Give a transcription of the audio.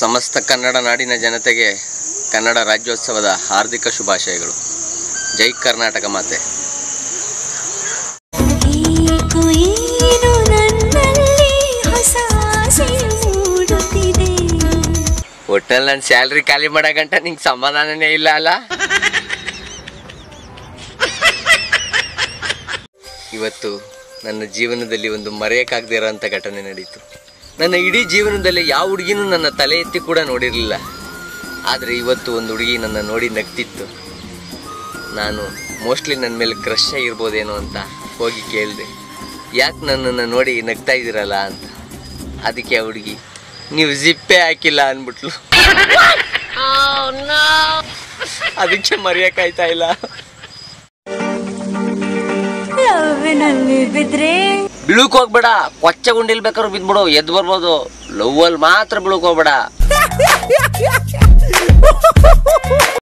ಸಮಸ್ತ ಕನ್ನಡ ನಾಡಿನ ಜನತೆಗೆ ಕನ್ನಡ ರಾಜ್ಯೋತ್ಸವದ ಹಾರ್ದಿಕ ಶುಭಾಶಯಗಳು ಜೈ ಕರ್ನಾಟಕ ಮಾತೆ ಏಕೋ ಏನೋ ನನ್ನಲ್ಲಿ ಹೊಸ ಆಸೆ ಮೂಡುತ್ತಿದೆ ಒಟ್ಟಲ್ಲಿ ನನ್ನ ಸ್ಯಾಲ್ರಿ ಖಾಲಿ ಮಾಡೋ ಗಂಟ ನಿಂಗೆ ಸಮಾಧಾನನೇ ಇಲ್ಲ ಅಲ್ಲ ಇವತ್ತು ನನ್ನ ಜೀವನದಲ್ಲಿ ಒಂದು ಮರೆಯೋಕ್ಕಾಗದೇ ಇರೋಂಥ ಘಟನೆ ನಡೀತು ನನ್ನ ಇಡೀ ಜೀವನದಲ್ಲಿ ಯಾವ ಹುಡುಗಿನೂ ನನ್ನ ತಲೆ ಎತ್ತಿ ಕೂಡ ನೋಡಿರಲಿಲ್ಲ ಆದರೆ ಇವತ್ತು ಒಂದು ಹುಡುಗಿ ನನ್ನ ನೋಡಿ ನಗ್ತಿತ್ತು ನಾನು ಮೋಸ್ಟ್ಲಿ ನನ್ನ ಮೇಲೆ ಕ್ರಶ್ ಆಗಿರ್ಬೋದೇನೋ ಅಂತ ಹೋಗಿ ಕೇಳಿದೆ ಯಾಕೆ ನನ್ನನ್ನು ನೋಡಿ ನಗ್ತಾ ಇದ್ದೀರಲ್ಲ ಅಂತ ಅದಕ್ಕೆ ಆ ಹುಡುಗಿ ನೀವು ಜಿಪ್ಪೆ ಹಾಕಿಲ್ಲ ಅಂದ್ಬಿಟ್ಲು ಅದಕ್ಕೆ ಮರೆಯೋಕ್ಕಾಯ್ತಾ ಇಲ್ಲ ಲವ್ವಿನಲ್ಲಿ ಬಿದ್ರೆ ಬೀಳಕ್ ಹೋಗ್ಬೇಡ ಕೊಚ್ಚ ಗುಂಡಿಲ್ ಬೇಕಾದ್ರು ಬಿದ್ಬಿಡು ಎದ್ದು ಬರ್ಬೋದು ಲವ್ ಅಲ್ಲಿ ಮಾತ್ರ ಬೀಳಕ್ ಹೋಗ್ಬೇಡ